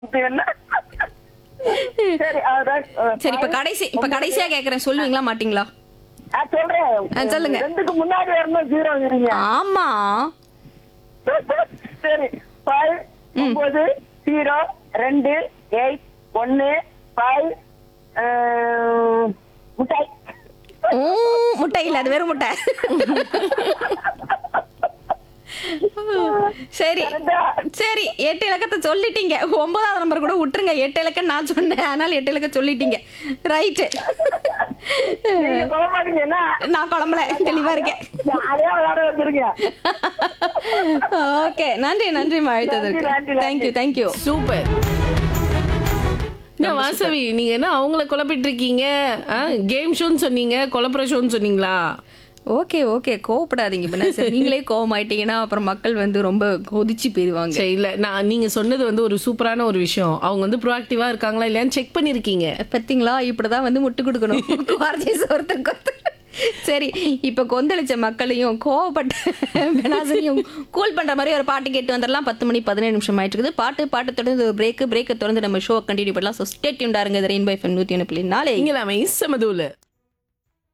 இது என்ன சரி அதான், அஹ், சரி இப்ப கடைசி இப்ப கடைசியா கேக்குறேன் சொல்லுவீங்களா மாட்டீங்களா ஆ, சொல்றேன் ஆ, சொல்லுங்க. ரெண்டுக்கு முன்னாடி வரணும் ஜீரோ இருங்க ஆமா சரி ஃபைவ் ஒன்பது ஜீரோ ரெண்டு எயிட் ஒன்னு ஃபைவ் முட்டாய் ஊ, முட்டை இல்ல அது வெறும் முட்டை சரி சரி எட்டு இலக்கத்தை சொல்லிட்டீங்க ஒன்பதாவது நம்பர் கூட விட்டுருங்க எட்டு இலக்கம் நான் சொன்னேன் அதனால எட்டு இலக்கம் சொல்லிட்டீங்க ரைட்டு நீங்க சொல்ல மாட்டீங்கன்னா நான் குழம்புல தெளிவா இருக்கேன் அதே விளையாட வந்துருங்க ஓகே நன்றி நன்றி அழைத்ததற்கு நன்றி, நன்றி, தேங்க்யூ தேங்க்யூ சூப்பர் என்ன வாசவி நீங்க என்ன அவங்கள குழப்பிட்டு இருக்கீங்க கேம் ஷோன்னு சொன்னீங்க குழப்புற ஷோன்னு சொன்னீங்களா ஓகே ஓகே கோவப்படாதீங்க இப்ப நான் சரி, நீங்களே கோவமாயிட்டீங்கன்னா அப்புறம் மக்கள் வந்து ரொம்ப கொதிச்சு போயிருவாங்க சரி இல்ல நான் நீங்க சொன்னது வந்து ஒரு சூப்பரான ஒரு விஷயம் அவங்க வந்து ப்ரோஆக்டிவா இருக்காங்களா இல்லையான்னு செக் பண்ணிருக்கீங்க பத்தீங்களா இப்படிதான் வந்து முட்டு கொடுக்கணும் குவார்ஜிஸ் ஒருத்தருக்கு ஒருத்தர் சரி இப்ப கொந்தளிச்ச மக்களையும் கோவப்பட்ட பெனாசனையும் கூல் பண்ற மாதிரி ஒரு பாட்டு கேட்டு வந்துடலாம் பத்து மணி பதினேழு நிமிஷம் ஆயிட்டு இருக்குது பாட்டு பாட்டு தொடர்ந்து ஒரு பிரேக் பிரேக்கை தொடர்ந்து நம்ம ஷோ கண்டினியூ பண்ணலாம் ஸோ ஸ்டேட் டியூண்டாருங்க ரெயின்பை ஃபன் நூத்தி ஒன்று புள்ளி நாளை இங்க நாம இசமதுல